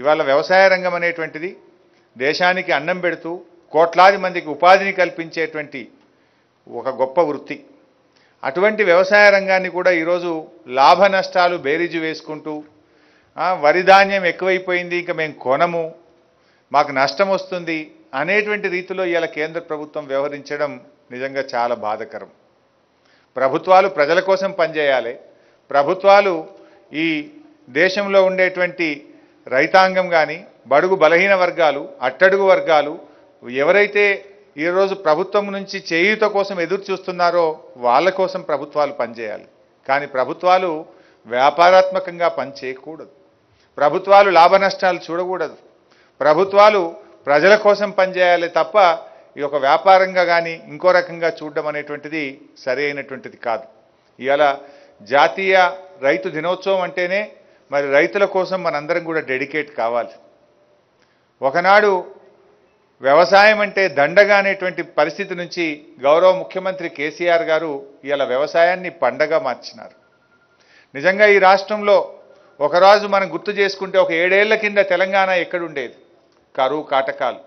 ఇవాళ వ్యవసాయ రంగం అనేటువంటిది దేశానికి అన్నం పెడుతూ కోట్లాది మందికి ఉపాధిని కల్పించేటువంటి ఒక గొప్ప వృత్తి అటువంటి వ్యవసాయ రంగాన్ని కూడా ఈరోజు లాభ నష్టాలు బేరీజు వేసుకుంటూ ఆ, వరి ధాన్యం ఎక్కువైపోయింది ఇంకా మేము కొనము మాకు నష్టం వస్తుంది అనేటువంటి రీతిలో ఇవాళ కేంద్ర ప్రభుత్వం వ్యవహరించడం నిజంగా చాలా బాధకరం ప్రభుత్వాలు ప్రజల కోసం పనిచేయాలి ప్రభుత్వాలు ఈ దేశంలో ఉండేటువంటి రైతాంగం కానీ బడుగు బలహీన వర్గాలు అట్టడుగు వర్గాలు ఎవరైతే ఈరోజు ప్రభుత్వం నుంచి చేయూత కోసం ఎదురు చూస్తున్నారో వాళ్ళ కోసం ప్రభుత్వాలు పనిచేయాలి కానీ ప్రభుత్వాలు వ్యాపారాత్మకంగా పనిచేయకూడదు ప్రభుత్వాలు లాభ నష్టాలు చూడకూడదు ప్రభుత్వాలు ప్రజల కోసం పనిచేయాలి తప్ప ఈ ఒక వ్యాపారంగా కానీ ఇంకో రకంగా చూడడం అనేటువంటిది సరి అయినటువంటిది కాదు ఇవాళ జాతీయ రైతు దినోత్సవం అంటేనే మరి రైతుల కోసం మనందరం కూడా డెడికేట్ కావాలి ఒకనాడు వ్యవసాయం అంటే దండగా అనేటువంటి పరిస్థితి నుంచి గౌరవ ముఖ్యమంత్రి కేసీఆర్ గారు ఇవాళ వ్యవసాయాన్ని పండగ మార్చినారు నిజంగా ఈ రాష్ట్రంలో ఒకరోజు మనం గుర్తు చేసుకుంటే ఒక ఏడేళ్ల కింద తెలంగాణ ఎక్కడుండేది కరువు కాటకాలు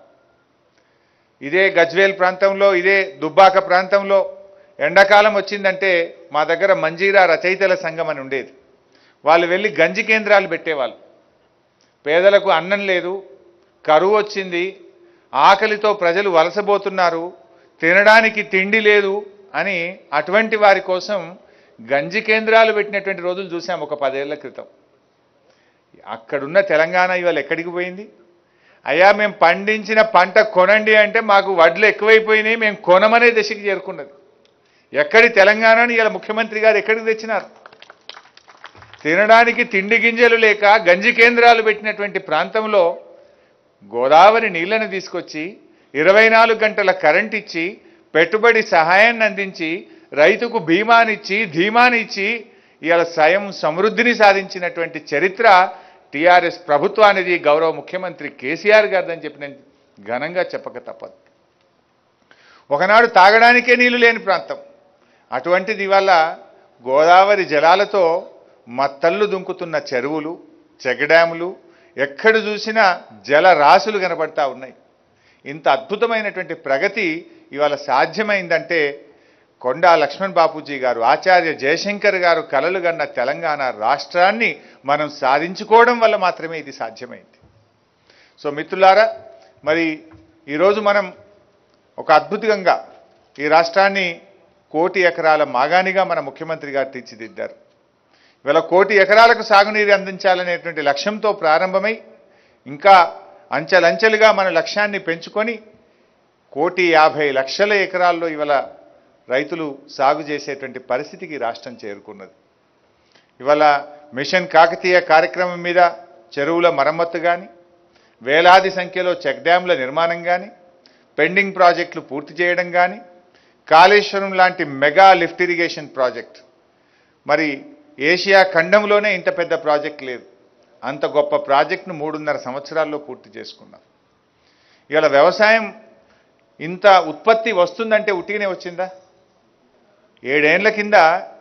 ఇదే గజ్వేల్ ప్రాంతంలో ఇదే దుబ్బాక ప్రాంతంలో ఎండాకాలం వచ్చిందంటే మా దగ్గర మంజీరా రచయితల సంఘం అని ఉండేది వాళ్ళు వెళ్ళి గంజి కేంద్రాలు పెట్టేవాళ్ళు పేదలకు అన్నం లేదు కరువు వచ్చింది ఆకలితో ప్రజలు వలసబోతున్నారు తినడానికి తిండి లేదు అని అటువంటి వారి కోసం గంజి కేంద్రాలు పెట్టినటువంటి రోజులు చూసాం ఒక పదేళ్ల క్రితం అక్కడున్న తెలంగాణ ఇవాళ ఎక్కడికి పోయింది అయ్యా మేము పండించిన పంట కొనండి అంటే మాకు వడ్లు ఎక్కువైపోయినాయి మేము కొనమనే దశకి చేరుకున్నది ఎక్కడి తెలంగాణని ఇలా ముఖ్యమంత్రి గారు ఎక్కడికి తెచ్చినారు తినడానికి తిండి గింజలు లేక గంజి కేంద్రాలు పెట్టినటువంటి ప్రాంతంలో గోదావరి నీళ్లను తీసుకొచ్చి ఇరవై నాలుగు గంటల కరెంట్ ఇచ్చి పెట్టుబడి సహాయాన్ని అందించి రైతుకు బీమానిచ్చి ధీమానిచ్చి ఇవాళ స్వయం సమృద్ధిని సాధించినటువంటి చరిత్ర టీఆర్ఎస్ ప్రభుత్వానిది గౌరవ ముఖ్యమంత్రి కేసీఆర్ గారిదని చెప్పి నేను ఘనంగా చెప్పక తప్పదు ఒకనాడు తాగడానికే నీళ్లు లేని ప్రాంతం అటువంటిది ఇవాళ గోదావరి జలాలతో మత్తళ్ళు దుంకుతున్న చెరువులు చెగడాములు ఎక్కడ చూసినా జల రాశులు కనబడతా ఉన్నాయి ఇంత అద్భుతమైనటువంటి ప్రగతి ఇవాళ సాధ్యమైందంటే కొండా లక్ష్మణ్ బాపూజీ గారు ఆచార్య జయశంకర్ గారు కలలు గన్న తెలంగాణ రాష్ట్రాన్ని మనం సాధించుకోవడం వల్ల మాత్రమే ఇది సాధ్యమైంది సో మిత్రులారా మరి ఈరోజు మనం ఒక అద్భుతంగా ఈ రాష్ట్రాన్ని కోటి ఎకరాల మాగానిగా మన ముఖ్యమంత్రి గారు తీర్చిదిద్దారు ఇవాళ కోటి ఎకరాలకు సాగునీరు అందించాలనేటువంటి లక్ష్యంతో ప్రారంభమై ఇంకా అంచెలంచెలుగా మన లక్ష్యాన్ని పెంచుకొని కోటి యాభై లక్షల ఎకరాల్లో ఇవాళ రైతులు సాగు చేసేటువంటి పరిస్థితికి రాష్ట్రం చేరుకున్నది ఇవాళ మిషన్ కాకతీయ కార్యక్రమం మీద చెరువుల మరమ్మత్తు కానీ వేలాది సంఖ్యలో చెక్ డ్యాంల నిర్మాణం కానీ పెండింగ్ ప్రాజెక్టులు పూర్తి చేయడం కానీ కాళేశ్వరం లాంటి మెగా లిఫ్ట్ ఇరిగేషన్ ప్రాజెక్ట్ మరి ఏషియా ఖండంలోనే ఇంత పెద్ద ప్రాజెక్ట్ లేదు అంత గొప్ప ప్రాజెక్ట్ను మూడున్నర సంవత్సరాల్లో పూర్తి చేసుకున్నాం ఇవాళ వ్యవసాయం ఇంత ఉత్పత్తి వస్తుందంటే ఉట్టిగానే వచ్చిందా ఏడేండ్ల కింద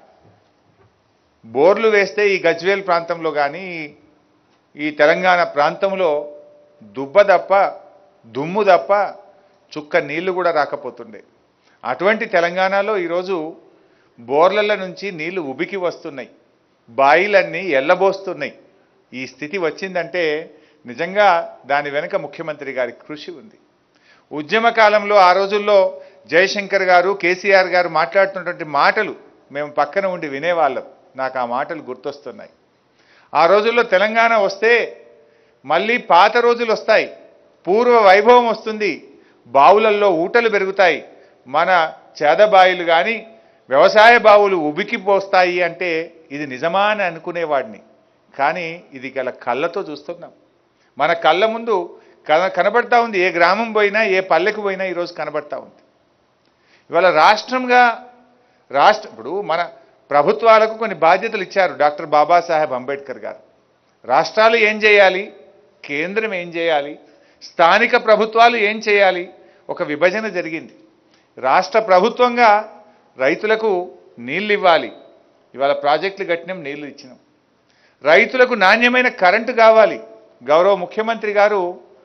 బోర్లు వేస్తే ఈ గజ్వేల్ ప్రాంతంలో కానీ ఈ తెలంగాణ ప్రాంతంలో దుబ్బ తప్ప దుమ్ము తప్ప చుక్క నీళ్లు కూడా రాకపోతుండే అటువంటి తెలంగాణలో ఈరోజు బోర్లల నుంచి నీళ్లు ఉబికి వస్తున్నాయి బాయిలన్నీ ఎల్లబోస్తున్నాయి ఈ స్థితి వచ్చిందంటే నిజంగా దాని వెనుక ముఖ్యమంత్రి గారి కృషి ఉంది ఉద్యమ కాలంలో ఆ రోజుల్లో జయశంకర్ గారు కేసీఆర్ గారు మాట్లాడుతున్నటువంటి మాటలు మేము పక్కన ఉండి వినేవాళ్ళం నాకు ఆ మాటలు గుర్తొస్తున్నాయి ఆ రోజుల్లో తెలంగాణ వస్తే మళ్ళీ పాత రోజులు వస్తాయి పూర్వ వైభవం వస్తుంది బావులల్లో ఊటలు పెరుగుతాయి మన చేదబాయిలు కానీ వ్యవసాయ బావులు ఉబికిపోస్తాయి అంటే ఇది నిజమా అని అనుకునేవాడిని కానీ ఇది గల కళ్ళతో చూస్తున్నాం మన కళ్ళ ముందు కన కనబడతా ఉంది ఏ గ్రామం పోయినా ఏ పల్లెకు పోయినా ఈరోజు కనబడతా ఉంది ఇవాళ రాష్ట్రంగా రాష్ట్ర ఇప్పుడు మన ప్రభుత్వాలకు కొన్ని బాధ్యతలు ఇచ్చారు డాక్టర్ బాబాసాహెబ్ అంబేద్కర్ గారు రాష్ట్రాలు ఏం చేయాలి కేంద్రం ఏం చేయాలి స్థానిక ప్రభుత్వాలు ఏం చేయాలి ఒక విభజన జరిగింది రాష్ట్ర ప్రభుత్వంగా రైతులకు నీళ్ళు ఇవ్వాలి ఇవాళ ప్రాజెక్టులు కట్టినాం నీళ్లు ఇచ్చినాం రైతులకు నాణ్యమైన కరెంటు కావాలి గౌరవ ముఖ్యమంత్రి గారు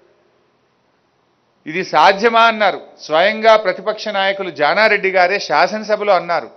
ఇది సాధ్యమా అన్నారు స్వయంగా ప్రతిపక్ష నాయకులు జానారెడ్డి గారే శాసనసభలో అన్నారు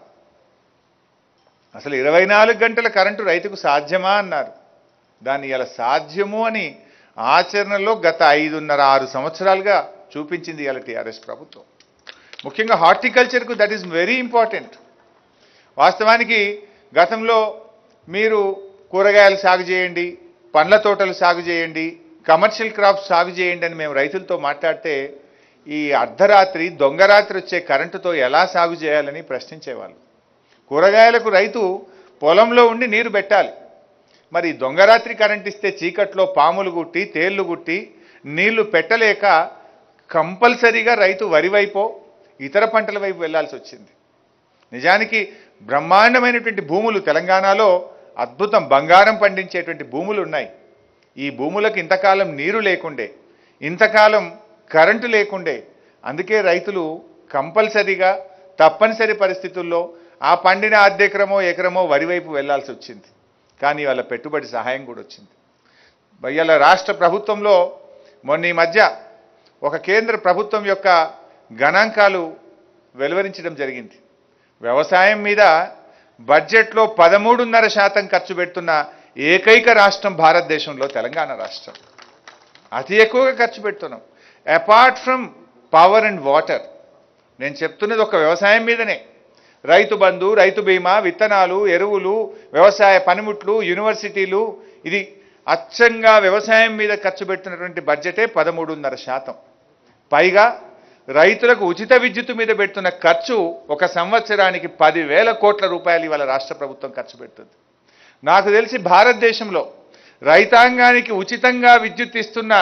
అసలు ఇరవై నాలుగు గంటల కరెంటు రైతుకు సాధ్యమా అన్నారు దాన్ని ఇలా సాధ్యము అని ఆచరణలో గత ఐదున్నర ఆరు సంవత్సరాలుగా చూపించింది ఇలా టీఆర్ఎస్ ప్రభుత్వం ముఖ్యంగా హార్టికల్చర్కు దట్ ఈస్ వెరీ ఇంపార్టెంట్ వాస్తవానికి గతంలో మీరు కూరగాయలు సాగు చేయండి పండ్ల తోటలు సాగు చేయండి కమర్షియల్ క్రాప్స్ సాగు చేయండి అని మేము రైతులతో మాట్లాడితే ఈ అర్ధరాత్రి దొంగరాత్రి వచ్చే కరెంటుతో ఎలా సాగు చేయాలని ప్రశ్నించేవాళ్ళు కూరగాయలకు రైతు పొలంలో ఉండి నీరు పెట్టాలి మరి దొంగరాత్రి కరెంట్ ఇస్తే చీకట్లో పాములు గుట్టి తేళ్లు గుట్టి నీళ్లు పెట్టలేక కంపల్సరీగా రైతు వరి వైపో ఇతర పంటల వైపు వెళ్లాల్సి వచ్చింది నిజానికి బ్రహ్మాండమైనటువంటి భూములు తెలంగాణలో అద్భుతం బంగారం పండించేటువంటి భూములు ఉన్నాయి ఈ భూములకు ఇంతకాలం నీరు లేకుండే ఇంతకాలం కరెంటు లేకుండే అందుకే రైతులు కంపల్సరీగా తప్పనిసరి పరిస్థితుల్లో ఆ పండిన అర్ధెకరమో ఎకరమో వరి వైపు వెళ్లాల్సి వచ్చింది కానీ వాళ్ళ పెట్టుబడి సహాయం కూడా వచ్చింది ఇవాళ రాష్ట్ర ప్రభుత్వంలో మొన్న ఈ మధ్య ఒక కేంద్ర ప్రభుత్వం యొక్క గణాంకాలు వెలువరించడం జరిగింది వ్యవసాయం మీద బడ్జెట్లో పదమూడున్నర శాతం ఖర్చు పెడుతున్న ఏకైక రాష్ట్రం భారతదేశంలో తెలంగాణ రాష్ట్రం అతి ఎక్కువగా ఖర్చు పెడుతున్నాం apart from power and water నేను చెప్తున్నది ఒక వ్యవసాయం మీదనే రైతు బంధు రైతు బీమా విత్తనాలు ఎరువులు వ్యవసాయ పనిముట్లు యూనివర్సిటీలు ఇది అచ్చంగా వ్యవసాయం మీద ఖర్చు పెడుతున్నటువంటి బడ్జెటే పదమూడున్నర శాతం పైగా రైతులకు ఉచిత విద్యుత్ మీద పెడుతున్న ఖర్చు ఒక సంవత్సరానికి పదివేల కోట్ల రూపాయలు ఇవాళ రాష్ట్ర ప్రభుత్వం ఖర్చు పెడుతుంది నాకు తెలిసి భారతదేశంలో రైతాంగానికి ఉచితంగా విద్యుత్ ఇస్తున్న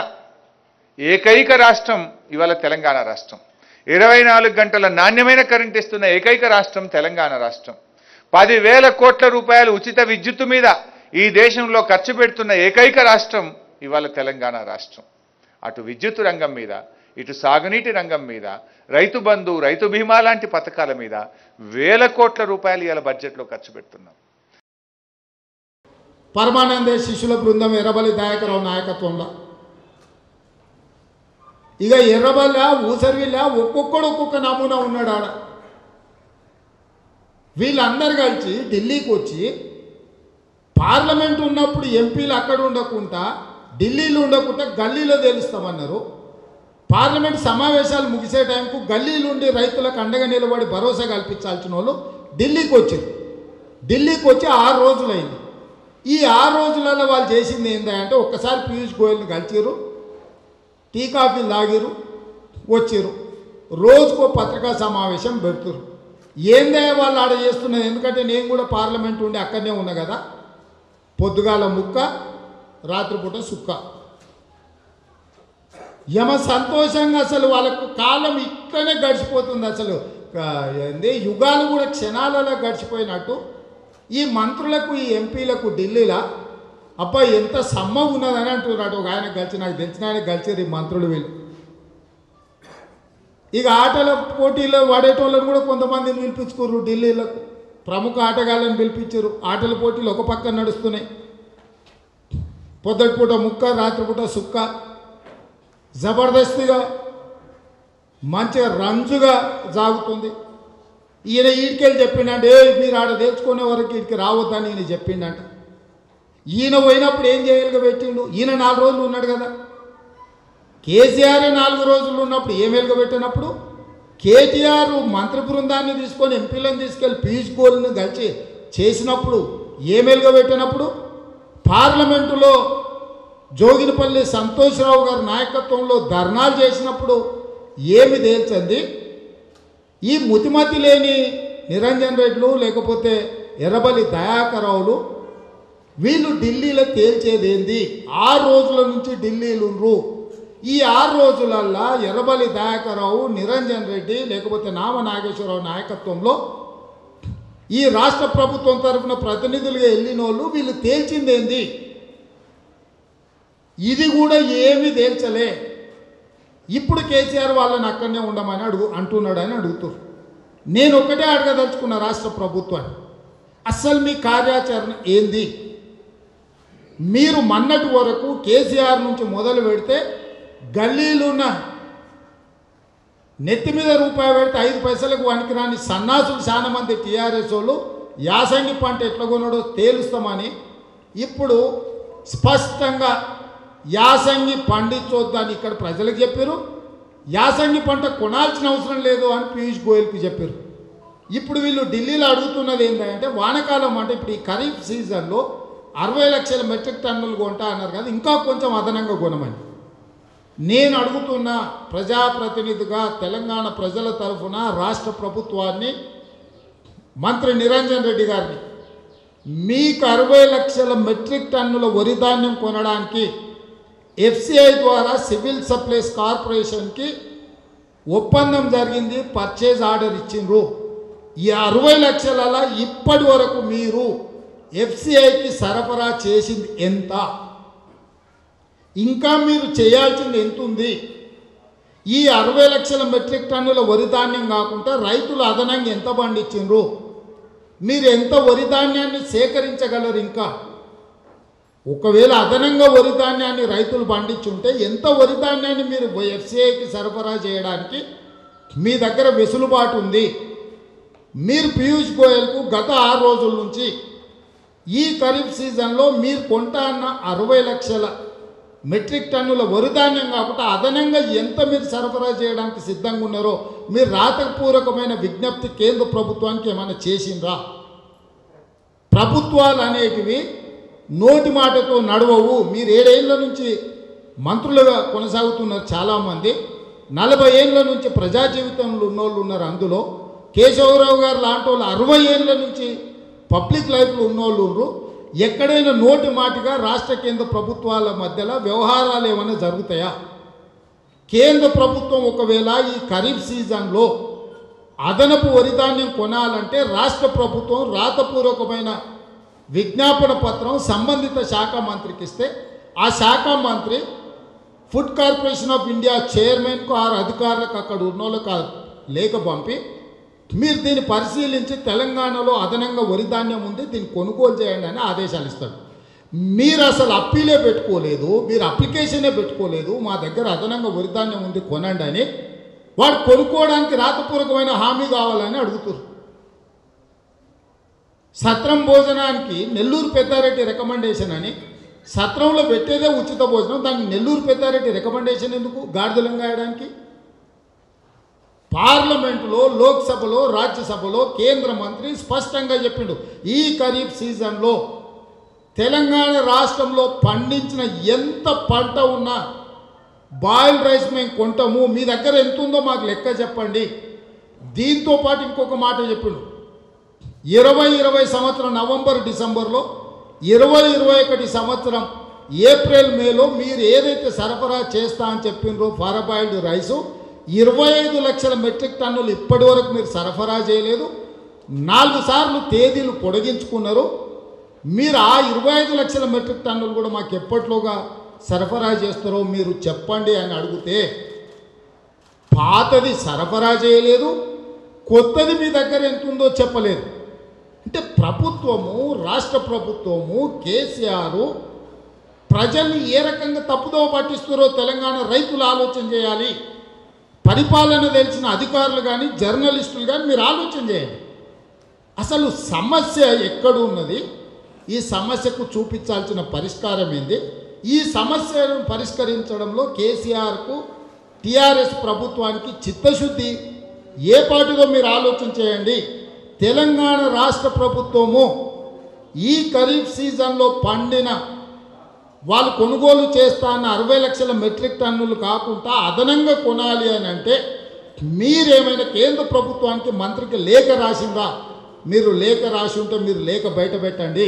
ఏకైక రాష్ట్రం ఇవాళ తెలంగాణ రాష్ట్రం ఇరవై నాలుగు గంటల నాణ్యమైన కరెంట్ ఇస్తున్న ఏకైక రాష్ట్రం తెలంగాణ రాష్ట్రం పదివేల కోట్ల రూపాయలు ఉచిత విద్యుత్తు మీద ఈ దేశంలో ఖర్చు పెడుతున్న ఏకైక రాష్ట్రం ఇవాళ తెలంగాణ రాష్ట్రం అటు విద్యుత్ రంగం మీద ఇటు సాగునీటి రంగం మీద రైతు బంధు రైతు బీమా లాంటి పథకాల మీద వేల కోట్ల రూపాయలు ఇవాళ బడ్జెట్లో ఖర్చు పెడుతున్నాం పరమానంద శిష్యుల బృందం ఎర్రబలి దయాకరావు నాయకత్వంలో ఇక ఎర్రబల్ల ఊసరివిల్ల ఒక్కొక్కడు ఒక్కొక్క నమూనా ఉన్నాడు ఆడ వీళ్ళందరు కలిసి ఢిల్లీకి వచ్చి పార్లమెంట్ ఉన్నప్పుడు ఎంపీలు అక్కడ ఉండకుండా ఢిల్లీలో ఉండకుండా గల్లీలో తెలుస్తామన్నారు పార్లమెంట్ సమావేశాలు ముగిసే టైంకు గల్లీలు ఉండి రైతులకు అండగా నిలబడి భరోసా కల్పించాల్సిన వాళ్ళు ఢిల్లీకి వచ్చారు ఢిల్లీకి వచ్చి ఆరు రోజులైంది ఈ ఆరు రోజులలో వాళ్ళు చేసింది ఏంటంటే ఒక్కసారి పీయూష్ గోయల్ని కలిసిరు టీ కాఫీలు తాగిరు వచ్చిర్రు రోజుకో పత్రికా సమావేశం పెడుతురు ఏందే వాళ్ళు ఆడ చేస్తున్నది ఎందుకంటే నేను కూడా పార్లమెంట్ ఉండి అక్కడనే ఉన్నా కదా పొద్దుగాల ముక్క రాత్రిపూట సుక్క యమ సంతోషంగా అసలు వాళ్ళకు కాలం ఇక్కడనే గడిచిపోతుంది అసలు ఆ, ఏంది యుగాలు కూడా క్షణాలలో గడిచిపోయినట్టు ఈ మంత్రులకు ఈ ఎంపీలకు ఢిల్లీలో అబ్బా ఎంత సమ్మ ఉన్నదని అంటున్నాడు ఒక ఆయన కలిసి నాకు తెలిసిన ఆయన కలిసారు ఈ మంత్రులు వీళ్ళు ఇక ఆటల పోటీలో వాడేటోళ్ళని కూడా కొంతమందిని పిలిపించుకోరు ఢిల్లీలకు ప్రముఖ ఆటగాళ్ళని పిలిపించారు ఆటల పోటీలు ఒక పక్క నడుస్తున్నాయి పొద్దుటిపూట ముక్క రాత్రిపూట సుక్క జబర్దస్తిగా మంచిగా రంజుగా సాగుతుంది ఈయన ఈడికెళ్ళి చెప్పిండంటే ఏ మీరు ఆడ తెచ్చుకునే వరకు ఈడికి రావద్దని ఈయన చెప్పిండంట ఈయన పోయినప్పుడు ఏం చేయగలిగా పెట్టిండు ఈయన నాలుగు రోజులు ఉన్నాడు కదా కేసీఆర్ నాలుగు రోజులు ఉన్నప్పుడు ఏం వెలుగబెట్టినప్పుడు కేటీఆర్ మంత్రి బృందాన్ని తీసుకొని ఎంపీలను తీసుకెళ్ళి పీయూష్ గోల్ని కలిసి చేసినప్పుడు ఏం వెలుగబెట్టినప్పుడు పార్లమెంటులో జోగినపల్లి సంతోష్రావు గారి నాయకత్వంలో ధర్నాలు చేసినప్పుడు ఏమి తేల్చండి ఈ ముతిమతి లేని నిరంజన్ రెడ్లు లేకపోతే ఎర్రబలి దయాకరావులు వీళ్ళు ఢిల్లీలో తేల్చేదేంది ఆరు రోజుల నుంచి ఢిల్లీలు ఉండ్రు ఈ ఆరు రోజులల్లా ఎర్రబలి దయాకరావు నిరంజన్ రెడ్డి లేకపోతే నామ నాగేశ్వరరావు నాయకత్వంలో ఈ రాష్ట్ర ప్రభుత్వం తరఫున ప్రతినిధులుగా వెళ్ళిన వాళ్ళు వీళ్ళు తేల్చిందేంది ఇది కూడా ఏమీ తేల్చలే ఇప్పుడు కేసీఆర్ వాళ్ళని అక్కడనే ఉండమని అడుగు అంటున్నాడని అడుగుతారు నేను ఒకటే అడగదలుచుకున్న రాష్ట్ర ప్రభుత్వాన్ని అస్సలు మీ కార్యాచరణ ఏంది మీరు మన్నటి వరకు కేసీఆర్ నుంచి మొదలు పెడితే గల్లీలున్న నెత్తి మీద రూపాయి పెడితే ఐదు పైసలకు వనికిరాని సన్నాసులు చాలా మంది టీఆర్ఎస్ వాళ్ళు యాసంగి పంట ఎట్లా కొనడో తేలుస్తామని ఇప్పుడు స్పష్టంగా యాసంగి పండించొద్దని ఇక్కడ ప్రజలకు చెప్పారు యాసంగి పంట కొనాల్సిన అవసరం లేదు అని పీయూష్ గోయల్కి చెప్పారు ఇప్పుడు వీళ్ళు ఢిల్లీలో అడుగుతున్నది ఏంటంటే వానకాలం అంటే ఇప్పుడు ఈ ఖరీఫ్ సీజన్లో అరవై లక్షల మెట్రిక్ టన్నులు కొంటా అన్నారు కదా ఇంకా కొంచెం అదనంగా కొనమని నేను అడుగుతున్న ప్రజాప్రతినిధిగా తెలంగాణ ప్రజల తరఫున రాష్ట్ర ప్రభుత్వాన్ని మంత్రి నిరంజన్ రెడ్డి గారిని మీకు అరవై లక్షల మెట్రిక్ టన్నుల వరి ధాన్యం కొనడానికి ఎఫ్సిఐ ద్వారా సివిల్ సప్లైస్ కార్పొరేషన్కి ఒప్పందం జరిగింది పర్చేజ్ ఆర్డర్ ఇచ్చిండ్రు ఈ అరవై లక్షల ఇప్పటి వరకు మీరు ఎఫ్సిఐకి సరఫరా చేసింది ఎంత ఇంకా మీరు చేయాల్సింది ఎంత ఉంది ఈ అరవై లక్షల మెట్రిక్ టన్నుల వరి ధాన్యం కాకుండా రైతులు అదనంగా ఎంత పండించిండ్రు మీరు ఎంత వరి ధాన్యాన్ని సేకరించగలరు ఇంకా ఒకవేళ అదనంగా వరి ధాన్యాన్ని రైతులు పండించుంటే ఎంత వరి ధాన్యాన్ని మీరు ఎఫ్సిఐకి సరఫరా చేయడానికి మీ దగ్గర వెసులుబాటు ఉంది మీరు పీయూష్ గోయల్కు గత ఆరు రోజుల నుంచి ఈ ఖరీఫ్ సీజన్లో మీరు కొంటా అన్న అరవై లక్షల మెట్రిక్ టన్నుల వరి ధాన్యం కాకుండా అదనంగా ఎంత మీరు సరఫరా చేయడానికి సిద్ధంగా ఉన్నారో మీరు రాతపూర్వకమైన విజ్ఞప్తి కేంద్ర ప్రభుత్వానికి ఏమైనా చేసిండ్రా ప్రభుత్వాలు అనేటివి నోటి మాటతో నడవవు మీరు ఏడేళ్ల నుంచి మంత్రులుగా కొనసాగుతున్నారు చాలామంది నలభై ఏళ్ళ నుంచి ప్రజా జీవితంలో ఉన్నోళ్ళు ఉన్నారు అందులో కేశవరావు గారు లాంటి వాళ్ళు అరవై ఏళ్ళ నుంచి పబ్లిక్ లైఫ్లో ఉన్నోళ్ళు ఉన్నారు ఎక్కడైనా నోటి మాటగా రాష్ట్ర కేంద్ర ప్రభుత్వాల మధ్యలో వ్యవహారాలు ఏమైనా జరుగుతాయా కేంద్ర ప్రభుత్వం ఒకవేళ ఈ ఖరీఫ్ సీజన్లో అదనపు వరి ధాన్యం కొనాలంటే రాష్ట్ర ప్రభుత్వం రాతపూర్వకమైన విజ్ఞాపన పత్రం సంబంధిత శాఖ మంత్రికి ఇస్తే ఆ శాఖ మంత్రి ఫుడ్ కార్పొరేషన్ ఆఫ్ ఇండియా చైర్మన్కు ఆరు అధికారులకు అక్కడ ఉన్నోళ్ళకు ఆ లేఖ పంపి మీరు దీన్ని పరిశీలించి తెలంగాణలో అదనంగా వరి ధాన్యం ఉంది దీన్ని కొనుగోలు చేయండి అని ఆదేశాలు ఇస్తాడు మీరు అసలు అప్పీలే పెట్టుకోలేదు మీరు అప్లికేషనే పెట్టుకోలేదు మా దగ్గర అదనంగా వరి ధాన్యం ఉంది కొనండి అని వాడు కొనుక్కోవడానికి రాతపూర్వకమైన హామీ కావాలని అడుగుతారు సత్రం భోజనానికి నెల్లూరు పెద్దారెడ్డి రికమెండేషన్ అని సత్రంలో పెట్టేదే ఉచిత భోజనం దానికి నెల్లూరు పెద్దారెడ్డి రికమెండేషన్ ఎందుకు గాడిదలంగా వేయడానికి పార్లమెంటులో లోక్సభలో రాజ్యసభలో కేంద్ర మంత్రి స్పష్టంగా చెప్పిండు ఈ ఖరీఫ్ సీజన్లో తెలంగాణ రాష్ట్రంలో పండించిన ఎంత పంట ఉన్నా బాయిల్ రైస్ మేము కొంటాము మీ దగ్గర ఎంత ఉందో మాకు లెక్క చెప్పండి దీంతో పాటు ఇంకొక మాట చెప్పిండు ఇరవై ఇరవై సంవత్సరం నవంబర్ డిసెంబర్లో ఇరవై ఇరవై ఒకటి సంవత్సరం ఏప్రిల్ మేలో మీరు ఏదైతే సరఫరా చేస్తా అని చెప్పిండ్రో ఫారబాయిల్డ్ రైసు ఇరవై ఐదు లక్షల మెట్రిక్ టన్నులు ఇప్పటి వరకు మీరు సరఫరా చేయలేదు నాలుగు సార్లు తేదీలు పొడిగించుకున్నారు మీరు ఆ ఇరవై ఐదు లక్షల మెట్రిక్ టన్నులు కూడా మాకు ఎప్పట్లోగా సరఫరా చేస్తారో మీరు చెప్పండి అని అడిగితే పాతది సరఫరా చేయలేదు కొత్తది మీ దగ్గర ఎంత ఉందో చెప్పలేదు అంటే ప్రభుత్వము రాష్ట్ర ప్రభుత్వము కేసీఆర్ ప్రజల్ని ఏ రకంగా తప్పుదో పట్టిస్తారో తెలంగాణ రైతులు ఆలోచన చేయాలి పరిపాలన తెలిసిన అధికారులు కానీ జర్నలిస్టులు కానీ మీరు ఆలోచన చేయండి అసలు సమస్య ఎక్కడ ఉన్నది ఈ సమస్యకు చూపించాల్సిన పరిష్కారం ఏంది ఈ సమస్యను పరిష్కరించడంలో కేసీఆర్కు టీఆర్ఎస్ ప్రభుత్వానికి చిత్తశుద్ధి ఏ పాటిదో మీరు ఆలోచన చేయండి తెలంగాణ రాష్ట్ర ప్రభుత్వము ఈ ఖరీఫ్ సీజన్లో పండిన వాళ్ళు కొనుగోలు చేస్తా అన్న అరవై లక్షల మెట్రిక్ టన్నులు కాకుండా అదనంగా కొనాలి అని అంటే మీరేమైనా కేంద్ర ప్రభుత్వానికి మంత్రికి లేఖ రాసిందా మీరు లేఖ రాసి ఉంటే మీరు లేఖ బయట పెట్టండి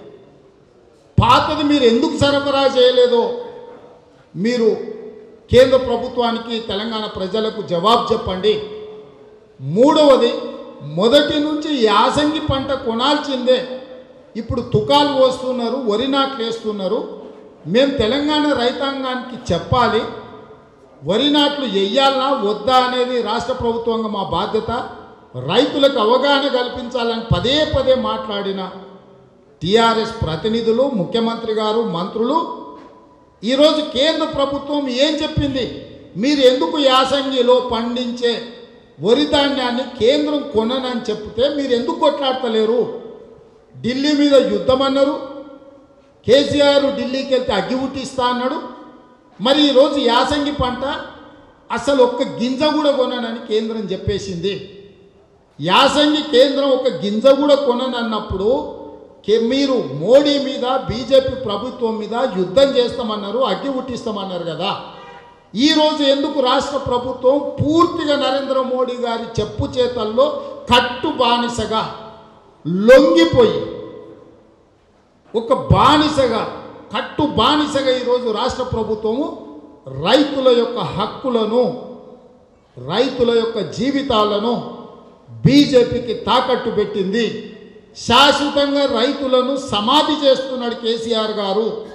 పాతది మీరు ఎందుకు సరఫరా చేయలేదో మీరు కేంద్ర ప్రభుత్వానికి తెలంగాణ ప్రజలకు జవాబు చెప్పండి మూడవది మొదటి నుంచి యాసంగి పంట కొనాల్సిందే ఇప్పుడు తుకాలు పోస్తున్నారు వరి నాట్లు వేస్తున్నారు మేము తెలంగాణ రైతాంగానికి చెప్పాలి వరి నాట్లు వెయ్యాలనా వద్దా అనేది రాష్ట్ర ప్రభుత్వంగా మా బాధ్యత రైతులకు అవగాహన కల్పించాలని పదే పదే మాట్లాడిన టీఆర్ఎస్ ప్రతినిధులు ముఖ్యమంత్రి గారు మంత్రులు ఈరోజు కేంద్ర ప్రభుత్వం ఏం చెప్పింది మీరు ఎందుకు యాసంగిలో పండించే వరి ధాన్యాన్ని కేంద్రం కొననని చెప్తే మీరు ఎందుకు కొట్లాడతలేరు ఢిల్లీ మీద యుద్ధం అన్నారు కేసీఆర్ ఢిల్లీకి వెళ్తే అగ్గి ఉట్టిస్తా అన్నాడు మరి ఈరోజు యాసంగి పంట అసలు ఒక్క గింజ కూడా కొననని కేంద్రం చెప్పేసింది యాసంగి కేంద్రం ఒక గింజ కూడా కొనని అన్నప్పుడు కే మీరు మోడీ మీద బీజేపీ ప్రభుత్వం మీద యుద్ధం చేస్తామన్నారు అగ్గి ఉట్టిస్తామన్నారు కదా ఈరోజు ఎందుకు రాష్ట్ర ప్రభుత్వం పూర్తిగా నరేంద్ర మోడీ గారి చెప్పు చేతల్లో కట్టు బానిసగా లొంగిపోయి ఒక బానిసగా కట్టు బానిసగా ఈరోజు రాష్ట్ర ప్రభుత్వము రైతుల యొక్క హక్కులను రైతుల యొక్క జీవితాలను బీజేపీకి తాకట్టు పెట్టింది శాశ్వతంగా రైతులను సమాధి చేస్తున్నాడు కేసీఆర్ గారు